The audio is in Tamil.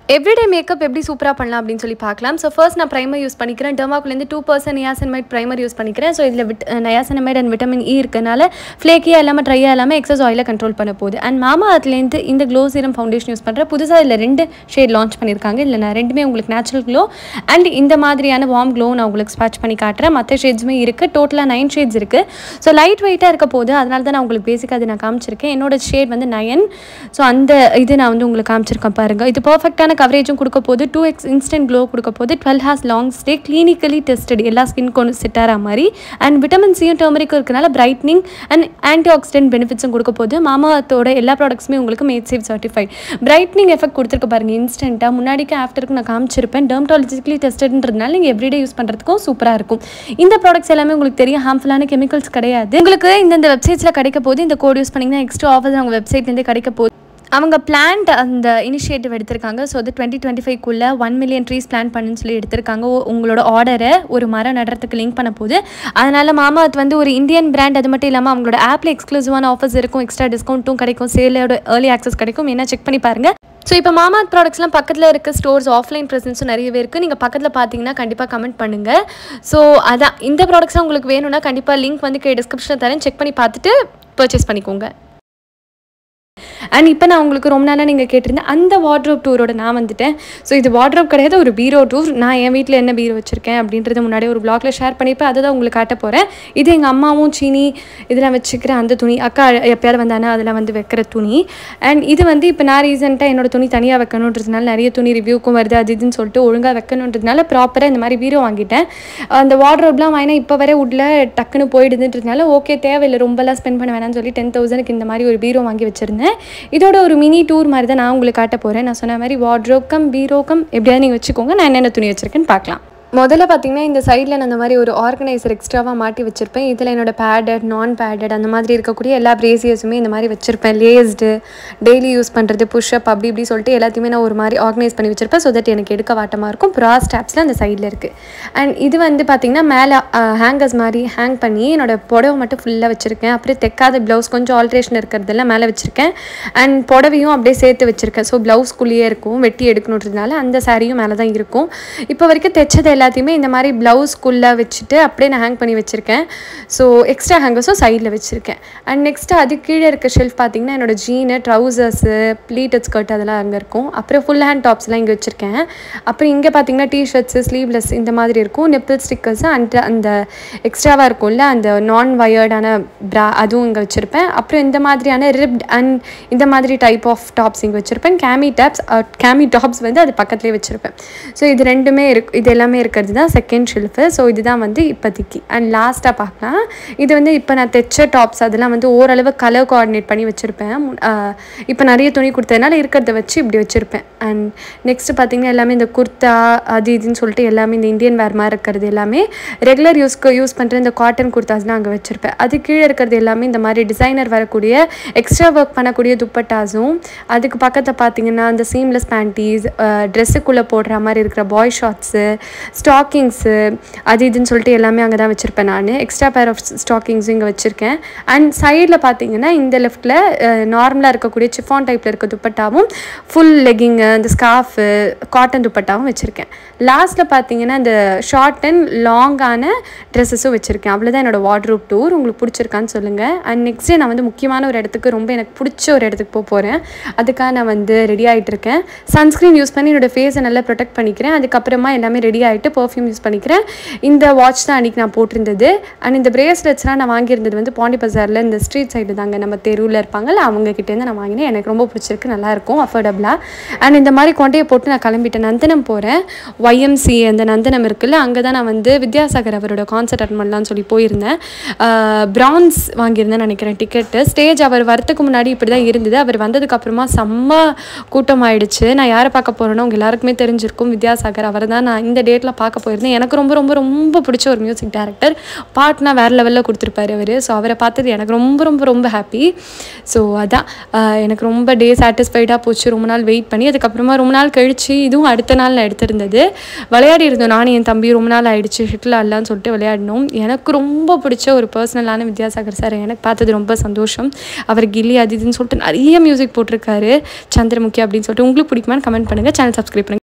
எவ்ரிடே மேக்கப் எப்படி சூப்பராக பண்ணலாம் அப்படின்னு சொல்லி பார்க்கலாம் ஸோ ஃபர்ஸ்ட் நான் ப்ரைமர் யூஸ் பண்ணிக்கிறேன் டெர்மாக்குலேருந்து two percent niacinamide primer use பண்ணிக்கிறேன் ஸோ இதில் விட் நயாசனமைட் அண்ட் விட்டமின் இ இருக்கனால ஃப்ளேக்கியாக இல்லாமல் ட்ரையாக இல்லாமல் எக்ஸஸ் ஆயிலை கண்ட்ரோல் பண்ண போகுது அண்ட் மாமா அதுலேருந்து இந்த க்ளோ சீரம் ஃபவுண்டேஷன் யூஸ் பண்ணுறேன் புதுசாக இதில் ரெண்டு ஷேட் லான்ச் பண்ணியிருக்காங்க இல்லை நான் ரெண்டுமே உங்களுக்கு நேச்சுரல் க்ளோ அண்ட் இந்த மாதிரியான வார்ம் க்ளோ நான் உங்களுக்கு ஸ்பாட்ச் பண்ணி காட்டுறேன் மற்ற ஷேட்ஸுமே இருக்குது டோட்டலாக நைன் ஷேட்ஸ் இருக்குது ஸோ லைட் வெயிட்டாக இருக்க போது அதனால தான் நான் உங்களுக்கு பேசிக்காக அது நான் காமிச்சிருக்கேன் என்னோட ஷேட் வந்து நயன் ஸோ அந்த இது நான் வந்து உங்களுக்கு காமிச்சிருக்கேன் பாருங்கள் இது பர்ஃபெக்டான கவரேஜும் கொடுக்க போது டூ எக்ஸ் இன்ஸ்டன்ட் க்ளோ கொடுக்க போது twelve hours long stay clinically tested எல்லா ஸ்கின்க்கு ஒன்று செட் ஆகிற மாதிரி அண்ட் விட்டமின் சியும் டர்மரிக்கும் இருக்கனால பிரைட்னிங் அண்ட் ஆன்டி ஆக்சிடென்ட் பெனிஃபிட்ஸும் கொடுக்க போது மாமாத்தோட எல்லா ப்ராடக்ட்ஸுமே உங்களுக்கு made safe certified brightening effect கொடுத்துருக்க பாருங்க இன்ஸ்டண்ட்டாக முன்னாடிக்கு ஆஃப்டருக்கு நான் காமிச்சிருப்பேன் டெர்மட்டாலஜிக்கலி டெஸ்டட்ன்றதுனால நீங்கள் எவ்ரிடே யூஸ் பண்ணுறதுக்கும் சூப்பராக இருக்கும் இந்த ப்ராடக்ட்ஸ் எல்லாமே உங்களுக்கு தெரியும் ஹார்ம்ஃபுல்லான கெமிக்கல்ஸ் கிடையாது உங்களுக்கு இந்தந்த வெப்சைட்ஸில் கிடைக்க போது இந்த கோட் யூஸ் பண்ணிங்கன்னா எக்ஸ்ட்ரா ஆஃபர்ஸ் அவங்க வெப்சைட்லேருந்தே கிடைக்க போகுது அவங்க பிளான்ட் அந்த இனிஷியேட்டிவ் எடுத்திருக்காங்க ஸோ அது டுவெண்ட்டி டுவெண்ட்டி ஃபைவ்க்குள்ளே ஒன் மில்லியன் ட்ரீஸ் பிளான் பண்ணுன்னு சொல்லி எடுத்திருக்காங்க உ- உங்களோட ஆர்டரை ஒரு மரம் நடுறதுக்கு லிங்க் பண்ண போகுது அதனால் மாமா அது வந்து ஒரு இந்தியன் பிராண்ட் அது மட்டும் இல்லாமல் அவங்களோட ஆப்பில் எக்ஸ்க்ளூசிவான ஆஃபர்ஸ் இருக்கும் எக்ஸ்ட்ரா டிஸ்கவுண்ட்டும் கிடைக்கும் சேலோட ஏர்லி ஆக்சஸ் கிடைக்கும் என்ன செக் பண்ணி பாருங்க ஸோ இப்போ மாமா ப்ராடக்ட்ஸ்லாம் பக்கத்தில் இருக்க ஸ்டோர்ஸ் ஆஃப்லைன் ப்ரெசன்ஸும் நிறையவே இருக்குது நீங்கள் பக்கத்தில் பார்த்தீங்கன்னா கண்டிப்பாக கமெண்ட் பண்ணுங்கள் ஸோ அதான் இந்த ப்ராடக்ட்ஸ்லாம் உங்களுக்கு வேணும்னா கண்டிப்பாக லிங்க் வந்து கே டிஸ்கிரிப்ஷனில் தரேன் செக் பண்ணி பார்த்துட்டு பர்ச்சேஸ் பண்ணிக்கோங்க அண்ட் இப்போ நான் உங்களுக்கு ரொம்ப நாளாக நீங்கள் கேட்டிருந்தேன் அந்த வார்ட்ரோப் டூரோட நான் வந்துட்டேன் ஸோ இது வார்ட்ரோப் கிடையாது ஒரு பீரோ டூர் நான் என் வீட்டில் என்ன பீரோ வச்சுருக்கேன் அப்படின்றத முன்னாடி ஒரு பிளாக்ல ஷேர் பண்ணியிருப்பேன் அதை தான் உங்களுக்கு காட்ட போகிறேன் இது எங்கள் அம்மாவும் சீனி இதெல்லாம் வச்சுக்கிற அந்த துணி அக்கா எப்பயாவது வந்தானே அதெல்லாம் வந்து வைக்கிற துணி அண்ட் இது வந்து இப்போ நான் ரீசெண்டாக என்னோட துணி தனியாக வைக்கணுன்றதுனால நிறைய துணி ரிவ்யூக்கும் வருது அது இதுன்னு சொல்லிட்டு ஒழுங்காக வைக்கணுன்றதுனால ப்ராப்பராக இந்த மாதிரி பீரோ வாங்கிட்டேன் அந்த வார்ட்ரோப்லாம் வாங்கினா இப்போ வரை உள்ள டக்குன்னு போயிடுதுன்றதுனால ஓகே தேவையில்லை ரொம்பலாம் ஸ்பெண்ட் பண்ண வேணாம்னு சொல்லி டென் தௌசண்ட்க்கு இந்த மாதிரி ஒரு பீரோ வாங்கி வச்சுருந்தேன் இதோட ஒரு மினி டூர் மாதிரி தான் நான் உங்களுக்கு காட்ட போகிறேன் நான் சொன்ன மாதிரி வார்ட்ரோப் கம் பீரோ கம் எப்படியாவது நீங்கள் வச்சுக்கோங்க நான் என்னென்ன துணி வச்சுருக்கேன்னு பார்க்கலாம் முதல்ல பார்த்தீங்கன்னா இந்த சைடில் நான் இந்த மாதிரி ஒரு ஆர்கனைசர் எக்ஸ்ட்ராவாக மாட்டி வச்சுருப்பேன் இதில் என்னோட பேடட் நான் பேடட் அந்த மாதிரி இருக்கக்கூடிய எல்லா பிரேசியஸுமே இந்த மாதிரி வச்சுருப்பேன் லேஸ்டு டெய்லி யூஸ் பண்ணுறது புஷ்அப் அப்படி இப்படி சொல்லிட்டு எல்லாத்தையுமே நான் ஒரு மாதிரி ஆர்கனைஸ் பண்ணி வச்சுருப்பேன் ஸோ தட் எனக்கு எடுக்க வாட்டமாக இருக்கும் ப்ரா ஸ்டாப்ஸில் அந்த சைடில் இருக்குது அண்ட் இது வந்து பார்த்திங்கன்னா மேலே ஹேங்கர்ஸ் மாதிரி ஹேங் பண்ணி என்னோட புடவை மட்டும் ஃபுல்லாக வச்சுருக்கேன் அப்படியே தைக்காத ப்ளவுஸ் கொஞ்சம் ஆல்ட்ரேஷன் இருக்கிறதெல்லாம் மேலே வச்சுருக்கேன் அண்ட் புடவையும் அப்படியே சேர்த்து வச்சுருக்கேன் ஸோ ப்ளவுஸ்குள்ளேயே இருக்கும் வெட்டி எடுக்கணுன்றதுனால அந்த சாரியும் மேலே தான் இருக்கும் இப்போ வரைக்கும் தைச்சது எல்லாத்தையுமே இந்த மாதிரி ப்ளவுஸ்குள்ளே வச்சுட்டு அப்படியே நான் ஹேங் பண்ணி வச்சுருக்கேன் ஸோ எக்ஸ்ட்ரா ஹேங்கர்ஸும் சைடில் வச்சுருக்கேன் அண்ட் நெக்ஸ்ட்டு அது கீழே இருக்க ஷெல்ஃப் பார்த்தீங்கன்னா என்னோட ஜீனு ட்ரௌசர்ஸு ப்ளீட்டட் ஸ்கர்ட் அதெல்லாம் அங்கே இருக்கும் அப்புறம் ஃபுல் ஹேண்ட் டாப்ஸ்லாம் இங்கே வச்சுருக்கேன் அப்புறம் இங்கே பார்த்தீங்கன்னா டிஷர்ட்ஸு ஸ்லீவ்லெஸ் இந்த மாதிரி இருக்கும் நிப்பிள் ஸ்டிக்கர்ஸ் அண்ட் அந்த எக்ஸ்ட்ராவாக இருக்கும்ல அந்த நான் வயர்டான ப்ரா அதுவும் இங்கே வச்சுருப்பேன் அப்புறம் இந்த மாதிரியான ரிப்ட் அண்ட் இந்த மாதிரி டைப் ஆஃப் டாப்ஸ் இங்கே வச்சுருப்பேன் கேமி டாப்ஸ் கேமி டாப்ஸ் வந்து அது பக்கத்துலேயே வச்சுருப்பேன் ஸோ இது ரெண்டுமே இருக்கு இது எல்லாமே இருக்கிறது தான் செகண்ட் ஷெல்ஃபு ஸோ இதுதான் வந்து இப்போதைக்கு அண்ட் லாஸ்ட்டாக பார்க்கலாம் இது வந்து இப்போ நான் தைச்ச டாப்ஸ் அதெல்லாம் வந்து ஓரளவு கலர் கோஆர்டினேட் பண்ணி வச்சுருப்பேன் இப்போ நிறைய துணி கொடுத்ததுனால இருக்கிறத வச்சு இப்படி வச்சுருப்பேன் அண்ட் நெக்ஸ்ட் பார்த்தீங்கன்னா எல்லாமே இந்த குர்த்தா அது இதுன்னு சொல்லிட்டு எல்லாமே இந்த இந்தியன் வேர் மாதிரி இருக்கிறது எல்லாமே ரெகுலர் யூஸ்க்கு யூஸ் பண்ணுற இந்த காட்டன் குர்தாஸ்லாம் அங்கே வச்சுருப்பேன் அது கீழே இருக்கிறது எல்லாமே இந்த மாதிரி டிசைனர் வரக்கூடிய எக்ஸ்ட்ரா ஒர்க் பண்ணக்கூடிய துப்பட்டாஸும் அதுக்கு பக்கத்தில் பார்த்தீங்கன்னா அந்த சீம்லெஸ் பேண்டீஸ் ட்ரெஸ்ஸுக்குள்ளே போடுற மாதிரி இருக்கிற பாய் ஷார்ட்ஸு ஸ்டாக்கிங்ஸு அது இதுன்னு சொல்லிட்டு எல்லாமே அங்கே தான் வச்சுருப்பேன் நான் எக்ஸ்ட்ரா பேர் ஆஃப் ஸ்டாக்கிங்ஸும் இங்கே வச்சுருக்கேன் அண்ட் சைடில் பார்த்தீங்கன்னா இந்த லெஃப்ட்டில் நார்மலாக இருக்கக்கூடிய சிஃபான் டைப்பில் இருக்க துப்பட்டாவும் ஃபுல் லெக்கிங்கு அந்த ஸ்கார்ஃபு காட்டன் துப்பட்டாவும் வச்சுருக்கேன் லாஸ்ட்டில் பார்த்தீங்கன்னா இந்த ஷார்ட் அண்ட் லாங்கான ட்ரெஸ்ஸஸும் வச்சுருக்கேன் அவ்வளோதான் என்னோட வார்ட்ரூப் டூர் உங்களுக்கு பிடிச்சிருக்கான்னு சொல்லுங்கள் அண்ட் நெக்ஸ்ட் டே நான் வந்து முக்கியமான ஒரு இடத்துக்கு ரொம்ப எனக்கு பிடிச்ச ஒரு இடத்துக்கு போக போகிறேன் அதுக்காக நான் வந்து ரெடி ஆகிட்டு இருக்கேன் சன்ஸ்க்ரீன் யூஸ் பண்ணி என்னோட ஃபேஸை நல்லா ப்ரொடெக்ட் பண்ணிக்கிறேன் அதுக்கப்புறமா எல்லாமே ரெடி ஆகிட்டு பர்ஃப்யூம் யூஸ் பண்ணிக்கிறேன் இந்த வாட்ச் தான் அன்றைக்கி நான் போட்டிருந்தது அண்ட் இந்த பிரேஸ்லெட்ஸ்லாம் நான் வாங்கியிருந்தது வந்து பாண்டி பஜாரில் இந்த ஸ்ட்ரீட் சைடு தாங்க நம்ம தெருவில் இருப்பாங்கல்ல அவங்க கிட்டேருந்து நான் வாங்கினேன் எனக்கு ரொம்ப பிடிச்சிருக்கு நல்லாயிருக்கும் அஃபோர்டபுளாக அண்ட் இந்த மாதிரி கொண்டையை போட்டு நான் கிளம்பிட்டேன் நந்தனம் போகிறேன் ஒய்எம்சி அந்த நந்தனம் இருக்குல்ல அங்கே தான் நான் வந்து வித்யாசாகர் அவரோட கான்சர்ட் அட்டன் பண்ணலாம்னு சொல்லி போயிருந்தேன் பிரான்ஸ் வாங்கியிருந்தேன் நினைக்கிறேன் டிக்கெட்டு ஸ்டேஜ் அவர் வரத்துக்கு முன்னாடி இப்படி தான் இருந்தது அவர் வந்ததுக்கப்புறமா செம்ம கூட்டம் ஆயிடுச்சு நான் யாரை பார்க்க போகிறேனோ உங்க எல்லாருக்குமே தெரிஞ்சிருக்கும் வித்யாசாகர் அவர் தான் நான் இந்த டேட்டில் தான் பார்க்க போயிருந்தேன் எனக்கு ரொம்ப ரொம்ப ரொம்ப பிடிச்ச ஒரு மியூசிக் டைரக்டர் பாட்னா வேறு லெவலில் கொடுத்துருப்பாரு அவர் ஸோ அவரை பார்த்தது எனக்கு ரொம்ப ரொம்ப ரொம்ப ஹாப்பி ஸோ அதான் ஆஹ் எனக்கு ரொம்ப டே சாட்டிஸ்ஃபைடாக போச்சு ரொம்ப நாள் வெயிட் பண்ணி அதுக்கப்புறமா ரொம்ப நாள் கழிச்சு இதுவும் அடுத்த நாள் நான் எடுத்திருந்தது விளையாடி இருந்தோம் நானும் என் தம்பி ரொம்ப நாள் ஆயிடுச்சு ஷிட்டில் ஆடலான்னு சொல்லிட்டு விளையாடினோம் எனக்கு ரொம்ப பிடிச்ச ஒரு பர்சனலான வித்யாசாகர் சார் எனக்கு பார்த்தது ரொம்ப சந்தோஷம் அவர் கில்லி அது இதுன்னு சொல்லிட்டு நிறைய மியூசிக் போட்டிருக்காரு சந்திரமுகி அப்படின்னு சொல்லிட்டு உங்களுக்கு பிடிக்குமான்னு கமெண்ட் பண்ணுங்கள் சேனல் சப்ஸ்கிரைப் பண்ணுங்கள்